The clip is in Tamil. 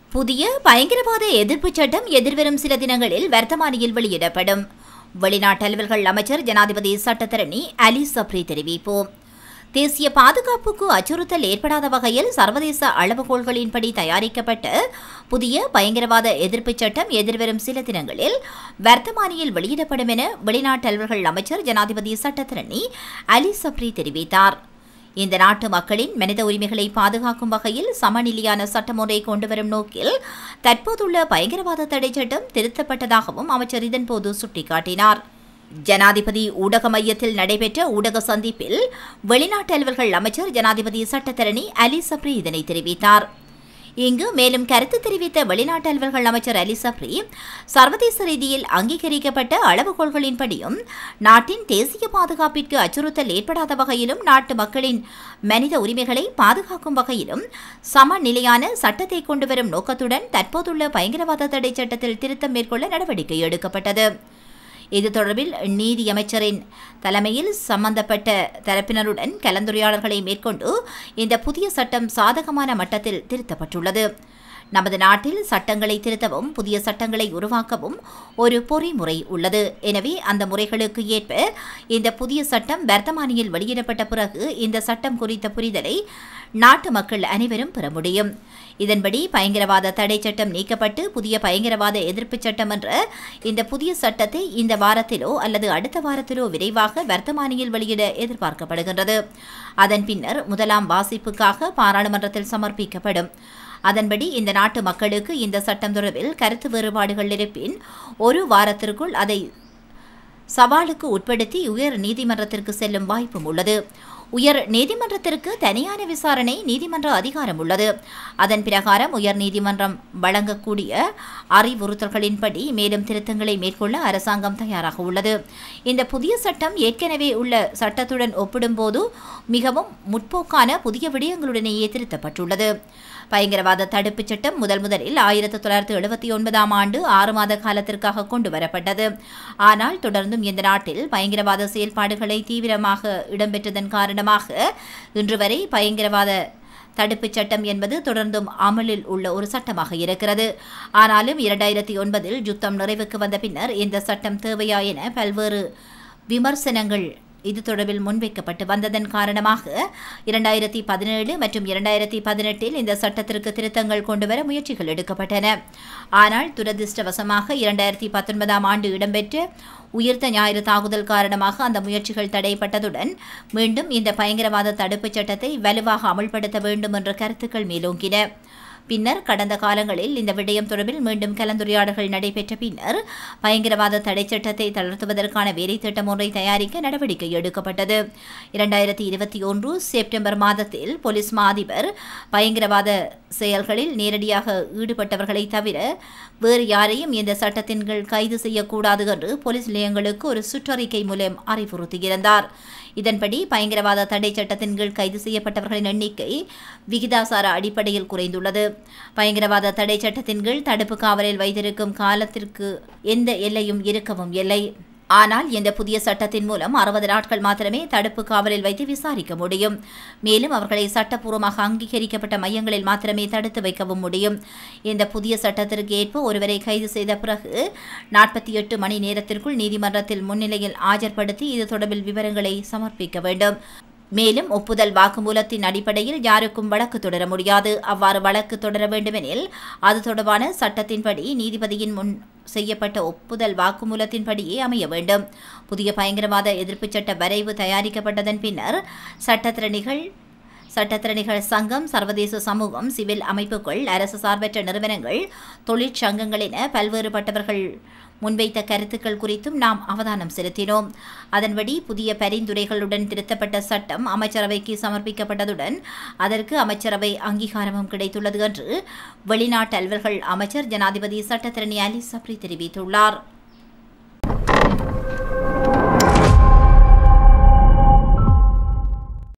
புதிய பயங்கரவாத எதிர்ப்பு சட்டம் எதிர்வரும் சில தினங்களில் வர்த்தமானியில் வெளியிடப்படும் வெளிநாட்டு அலுவல்கள் அமைச்சர் ஜனாதிபதி சட்டத்தரணி அலி சப்ரி தெரிவிப்பு தேசிய பாதுகாப்புக்கு அச்சுறுத்தல் ஏற்படாத வகையில் சர்வதேச அளவுகோல்களின்படி தயாரிக்கப்பட்ட புதிய பயங்கரவாத எதிர்ப்பு சட்டம் எதிர்வரும் சில தினங்களில் வர்த்தமானியில் வெளியிடப்படும் என வெளிநாட்டு அலுவல்கள் அமைச்சர் ஜனாதிபதி சட்டத்தரணி அலி சப்ரி தெரிவித்தார் இந்த நாட்டு மக்களின் மனித உரிமைகளை பாதுகாக்கும் வகையில் சமநிலையான சட்டமுறை கொண்டுவரும் நோக்கில் தற்போதுள்ள பயங்கரவாத தடை சட்டம் திருத்தப்பட்டதாகவும் அமைச்சர் இதன்போது சுட்டிக்காட்டினார் ஜனாதிபதி ஊடக மையத்தில் நடைபெற்ற ஊடக சந்திப்பில் வெளிநாட்டு அலுவல்கள் அமைச்சர் ஜனாதிபதி சட்டத்தரணி அலி சப்ரி இதனை தெரிவித்தார் இங்கு மேலும் கருத்து தெரிவித்த வெளிநாட்டு அலுவல்கள் அமைச்சர் அலி சப்ரி சர்வதேச ரீதியில் அங்கீகரிக்கப்பட்ட அளவுகோல்களின்படியும் நாட்டின் தேசிய பாதுகாப்பிற்கு அச்சுறுத்தல் ஏற்படாத வகையிலும் நாட்டு மக்களின் மனித உரிமைகளை பாதுகாக்கும் வகையிலும் சமநிலையான சட்டத்தை கொண்டுவரும் நோக்கத்துடன் தற்போதுள்ள பயங்கரவாத தடை சட்டத்தில் திருத்தம் மேற்கொள்ள நடவடிக்கை எடுக்கப்பட்டது இது தொடர்பில் நீதி அமைச்சரின் தலைமையில் சம்பந்தப்பட்ட தரப்பினருடன் கலந்துரையாடல்களை மேற்கொண்டு இந்த புதிய சட்டம் சாதகமான மட்டத்தில் திருத்தப்பட்டுள்ளது நமது நாட்டில் சட்டங்களை திருத்தவும் புதிய சட்டங்களை உருவாக்கவும் ஒரு பொறிமுறை உள்ளது எனவே அந்த முறைகளுக்கு ஏற்ப இந்த புதிய சட்டம் வர்த்தமானியில் வெளியிடப்பட்ட பிறகு இந்த சட்டம் குறித்த புரிதலை நாட்டு மக்கள் அனைவரும் பெற முடியும் இதன்படி பயங்கரவாத தடை சட்டம் நீக்கப்பட்டு புதிய பயங்கரவாத எதிர்ப்பு சட்டம் என்ற இந்த புதிய சட்டத்தை இந்த வாரத்திலோ அல்லது அடுத்த வாரத்திலோ விரைவாக வர்த்தமானியில் வெளியிட எதிர்பார்க்கப்படுகின்றது அதன் பின்னர் முதலாம் வாசிப்புக்காக பாராளுமன்றத்தில் சமர்ப்பிக்கப்படும் அதன்படி இந்த நாட்டு மக்களுக்கு இந்த சட்டம் தொடர்பில் கருத்து வேறுபாடுகள் இருப்பின் ஒரு வாரத்திற்குள் அதை சவாலுக்கு உட்படுத்தி உயர் நீதிமன்றத்திற்கு செல்லும் வாய்ப்பும் உள்ளது உயர் நீதிமன்றத்திற்கு தனியான விசாரணை நீதிமன்ற அதிகாரம் உள்ளது அதன் பிரகாரம் உயர் நீதிமன்றம் வழங்கக்கூடிய அறிவுறுத்தல்களின்படி மேலும் திருத்தங்களை மேற்கொள்ள அரசாங்கம் தயாராக உள்ளது இந்த புதிய சட்டம் ஏற்கனவே உள்ள சட்டத்துடன் ஒப்பிடும்போது மிகவும் முற்போக்கான புதிய விடயங்களுடனேயே திருத்தப்பட்டுள்ளது பயங்கரவாத தடுப்புச் சட்டம் முதல் முதலில் ஆயிரத்தி தொள்ளாயிரத்தி எழுபத்தி ஒன்பதாம் ஆண்டு ஆறு மாத காலத்திற்காக கொண்டு வரப்பட்டது ஆனால் தொடர்ந்தும் இந்த நாட்டில் பயங்கரவாத செயல்பாடுகளை தீவிரமாக இடம்பெற்றதன் காரணமாக இன்று வரை பயங்கரவாத தடுப்புச் சட்டம் என்பது தொடர்ந்தும் அமலில் உள்ள ஒரு சட்டமாக இருக்கிறது ஆனாலும் இரண்டாயிரத்தி ஒன்பதில் யுத்தம் நிறைவுக்கு வந்த பின்னர் இந்த சட்டம் தேவையா என பல்வேறு விமர்சனங்கள் இது தொடர்பில் முன்வைக்கப்பட்டு வந்ததன் காரணமாக இரண்டாயிரத்தி பதினேழு மற்றும் இரண்டாயிரத்தி பதினெட்டில் இந்த சட்டத்திற்கு திருத்தங்கள் கொண்டுவர முயற்சிகள் எடுக்கப்பட்டன ஆனால் துரதிருஷ்டவசமாக இரண்டாயிரத்தி பத்தொன்பதாம் ஆண்டு இடம்பெற்ற உயிர்த்த ஞாயிறு தாக்குதல் காரணமாக அந்த முயற்சிகள் தடைப்பட்டதுடன் மீண்டும் இந்த பயங்கரவாத தடுப்புச் சட்டத்தை வலுவாக அமல்படுத்த வேண்டும் என்ற கருத்துக்கள் மேலோங்கின பின்னர் கடந்த காலங்களில் இந்த விடயம் தொடர்பில் மீண்டும் கலந்துரையாடல்கள் நடைபெற்ற பின்னர் பயங்கரவாத தடை சட்டத்தை தளர்த்துவதற்கான வேலை திட்டம் ஒன்றை தயாரிக்க நடவடிக்கை எடுக்கப்பட்டது இரண்டாயிரத்தி இருபத்தி ஒன்று செப்டம்பர் மாதத்தில் போலீஸ் மா அதிபர் பயங்கரவாத செயல்களில் நேரடியாக ஈடுபட்டவர்களை தவிர வேறு யாரையும் இந்த சட்டத்தின் கீழ் கைது செய்யக்கூடாது என்று போலீஸ் நிலையங்களுக்கு ஒரு சுற்றறிக்கை மூலம் அறிவுறுத்தியிருந்தார் இதன்படி பயங்கரவாத தடை சட்டத்தின் கீழ் கைது செய்யப்பட்டவர்களின் எண்ணிக்கை விகிதாசார அடிப்படையில் குறைந்துள்ளது பயங்கரவாத தடை சட்டத்தின் கீழ் தடுப்பு காவலில் வைத்திருக்கும் காலத்திற்கு எந்த எல்லையும் இருக்கவும் இல்லை ஆனால் இந்த புதிய சட்டத்தின் மூலம் அறுபது நாட்கள் மாத்திரமே தடுப்பு காவலில் வைத்து விசாரிக்க முடியும் மேலும் அவர்களை சட்டப்பூர்வமாக அங்கீகரிக்கப்பட்ட மையங்களில் மாத்திரமே தடுத்து வைக்கவும் முடியும் இந்த புதிய சட்டத்திற்கு ஏற்ப ஒருவரை கைது செய்த பிறகு நாற்பத்தி எட்டு மணி நேரத்திற்குள் நீதிமன்றத்தில் முன்னிலையில் ஆஜர்படுத்தி இது தொடர்பில் விவரங்களை சமர்ப்பிக்க வேண்டும் மேலும் ஒப்புதல் வாக்குமூலத்தின் அடிப்படையில் யாருக்கும் வழக்கு தொடர முடியாது அவ்வாறு வழக்கு தொடர வேண்டுமெனில் அது தொடர்பான சட்டத்தின்படி நீதிபதியின் முன் செய்யப்பட்ட ஒப்புதல் வாக்குமூலத்தின்படியே அமைய வேண்டும் புதிய பயங்கரவாத எதிர்ப்புச் சட்ட வரைவு தயாரிக்கப்பட்டதன் பின்னர் சட்டத்திறனிகள் சட்டத்திறனிகள் சங்கம் சர்வதேச சமூகம் சிவில் அமைப்புகள் அரசு சார்பற்ற நிறுவனங்கள் தொழிற்சங்கங்கள் என பல்வேறுபட்டவர்கள் முன்வைத்த கருத்துக்கள் குறித்தும் நாம் அவதானம் செலுத்தினோம் அதன்படி புதிய பரிந்துரைகளுடன் திருத்தப்பட்ட சட்டம் அமைச்சரவைக்கு சமர்ப்பிக்கப்பட்டதுடன் அதற்கு அமைச்சரவை அங்கீகாரமும் கிடைத்துள்ளது என்று வெளிநாட்டு அலுவல்கள் அமைச்சர் ஜனாதிபதி சட்டத்திரணி அலி சப்ரி தெரிவித்துள்ளார்